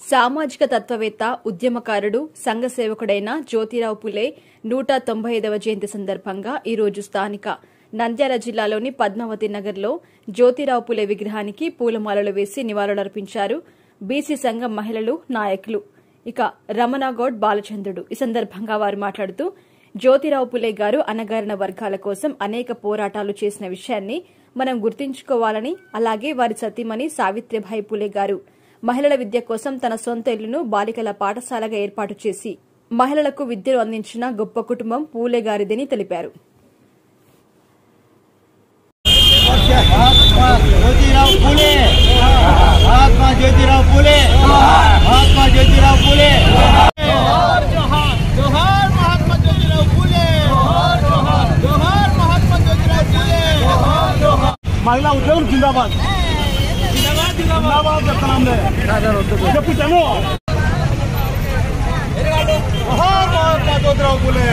సామాజిక తత్వవేత్త ఉద్యమకారుడు సంఘ సేవకుడైన జ్యోతిరావు పులే నూట తొంభై ఐదవ జయంతి సందర్భంగా ఈరోజు స్థానిక నంద్యాల జిల్లాలోని పద్మావతి నగర్లో జ్యోతిరావు పులే విగ్రహానికి పూలమాలలు వేసి నివాళులర్పించారు బీసీ సంఘం మహిళలు నాయకులు ఇక రమణగౌడ్ బాలచంద్రుడు ఈ సందర్భంగా వారు మాట్లాడుతూ జ్యోతిరావు పులే గారు అణగారిన వర్గాల కోసం అనేక పోరాటాలు చేసిన విషయాన్ని మనం గుర్తుంచుకోవాలని అలాగే వారి సతీమణి సావిత్రిబాయి పులే గారు మహిళల విద్య కోసం తన సొంత ఇల్లును బాలికల పాఠశాలగా ఏర్పాటు చేసి మహిళలకు విద్యను అందించిన గొప్ప కుటుంబం పూలే గారిదని తెలిపారు महात्मा ज्योतिराव फुले महात्मा ज्योतिराव फुले महात्मा ज्योतिराव फुले जोहार जोहार जोहार महात्मा ज्योतिराव फुले जोहार जोहार जोहार महात्मा ज्योतिराव फुले जोहार जोहार महिला उद्योग जिंदाबाद जिंदाबाद जिंदाबाद చెప్తానండి చెప్పుతాను जोहार महात्मा ज्योतिराव फुले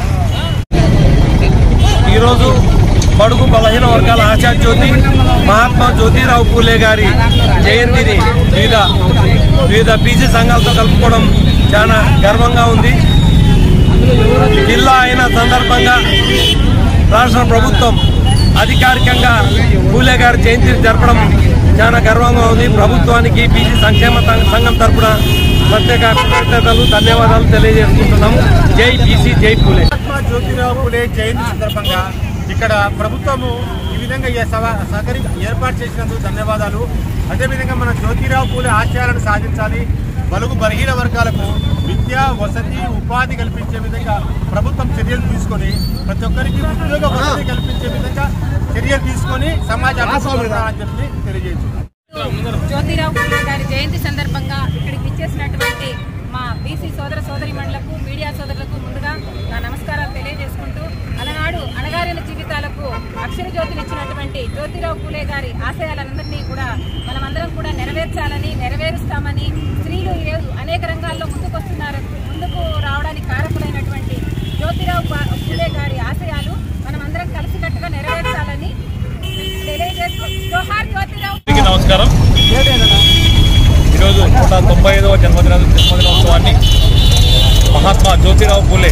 ఈరోజు బడుగు బలహీన వర్గాల ఆశా జ్యోతి మహాత్మా జ్యోతిరావు పూలే గారి జయంతిని వివిధ వివిధ బీసీ సంఘాలతో కలుపుకోవడం చాలా గర్వంగా ఉంది జిల్లా అయిన సందర్భంగా రాష్ట్ర ప్రభుత్వం అధికారికంగా పూలే గారి జయంతిని జరపడం చాలా గర్వంగా ఉంది ప్రభుత్వానికి బీసీ సంక్షేమ సం- సంఘం తరపున ప్రత్యేక కృతజ్ఞతలు ధన్యవాదాలు తెలియజేసుకుంటున్నాము జై బీసీ జై పూలే మహాత్మా జ్యోతిరావు పూలే జయంతి సందర్భంగా ఇక్కడ ప్రభుత్వము ఈ విధంగా ఈ సభ సహకరి ఏర్పాటు చేసినందుకు ధన్యవాదాలు అదేవిధంగా మన జ్యోతిరావు పూలే ఆశయాలను సాధించాలి బలుగు బలహీన వర్గాలకు విద్య వసతి ఉపాధి కల్పించే విధంగా ప్రభుత్వం చర్యలు తీసుకొని ప్రతి ఒక్కరికి ఉద్యోగ వసతి కల్పించే విధంగా చర్యలు తీసుకొని సమాజాన్ని అని చెప్పి తెలియజేస్తున్నాం జ్యోతిరావు పూలే గారి జయంతి సందర్భంగా ఇక్కడికి విచ్చేసినటువంటి మా బీసీ సోదర సోదరిమణులకు మీడియా సోదరులకు ముందుగా నా నమస్కారాలు తెలియజేసుకుంటూ అలనాడు అణగారిన జీవితాలకు అక్షర జ్యోతులు ఇచ్చినటువంటి జ్యోతిరావు పూలే గారి ఆశయాలందరినీ కూడా మనమందరం కూడా నెరవేర్చాలని నెరవేరుస్తామని స్త్రీలు ఈరోజు అనేక రంగాల్లో ముందుకొస్తున్నారు ముందుకు రావడానికి కారకులైనటువంటి జ్యోతిరావు పా- పూలే గారి ఆశయాలు మనమందరం కలిసికట్టుగా నెరవేర్చాలని తెలియజేస్తూ జోహార్ జ్యోతిరావు అందరికీ నమస్కారం ఈరోజు నూట తొంభై ఐదవ జన్మదిన జన్మదినోత్సవాన్ని మహాత్మా జ్యోతిరావు పూలే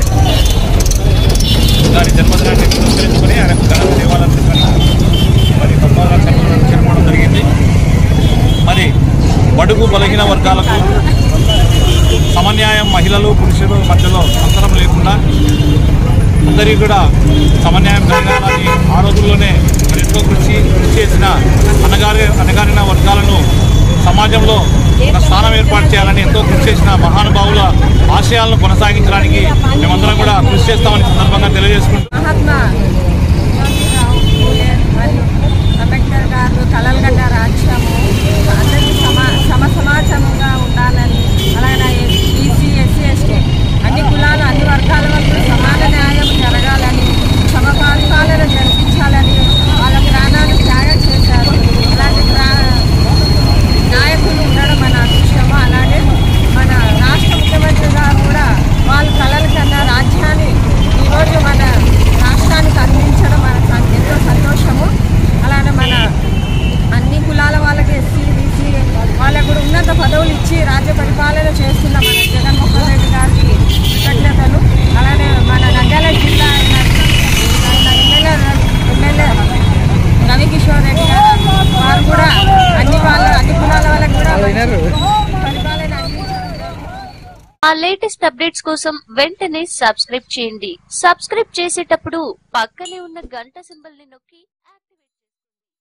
గారి జన్మదినాన్ని పురస్కరించుకొని ఆయనకు ఘన దేవాలయం మరి పద్మారావు జన్మదినం జరిగింది మరి బడుగు బలహీన వర్గాలకు సమన్యాయం మహిళలు పురుషుల మధ్యలో అంతరం లేకుండా అందరికీ కూడా సమన్యాయం జరగాలని ఆ రోజుల్లోనే మరి ఎంతో కృషి కృషి చేసిన అనగారి అనగారిన వర్గాలను సమాజంలో ఒక స్థానం ఏర్పాటు చేయాలని ఎంతో కృషి చేసిన మహానుభావుల ఆశయాలను కొనసాగించడానికి మేమందరం కూడా కృషి చేస్తామని సందర్భంగా తెలియజేసుకుంటున్నాం మహాత్మా జ్యోతిరావు పూలే మరియు అంబేద్కర్ గారు కలలుగడ్డ రాజ్యము అందరికీ సమా సమ సమాజంగా ఉండాలని అలాగే బీసీ ఎస్సీ ఎస్టీ అన్ని కులాలు అన్ని వర్గాల వరకు సమాన న్యాయం జరగాలని సమపాలన జరిపించాలని వాళ్ళ ప్రాణాలు త్యాగం చేశారు అలాంటి ప్రా నాయకులు ఉండడం మన అదృష్టము అలానే మన రాష్ట్ర ముఖ్యమంత్రి గారు కూడా వాళ్ళ కళల కన్నా రాజ్యాన్ని ఈరోజు మన రాష్ట్రానికి అందించడం మనకు సం- ఎంతో సంతోషము అలానే మన అన్ని కులాల వాళ్ళకి ఎస్సీ బీసీ వాళ్ళకు కూడా ఉన్నత పదవులు ఇచ్చి రాజ్య పరిపాలన చేస్తున్న మన జగన్మోహన్ రెడ్డి గారికి కృతజ్ఞతలు అలానే మన నంద్యాల జిల్లా అయిన ఆయన ఎమ్మెల్యే ఎమ్మెల్యే రవికిషోర్ రెడ్డి గారు వారు కూడా అన్ని వాళ్ళ అన్ని కులాల వాళ్ళకి కూడా పరిపాలన అందించారు మా లేటెస్ట్ అప్డేట్స్ కోసం వెంటనే సబ్స్క్రైబ్ చేయండి సబ్స్క్రైబ్ చేసేటప్పుడు పక్కనే ఉన్న గంట సింబల్ ని నొక్కి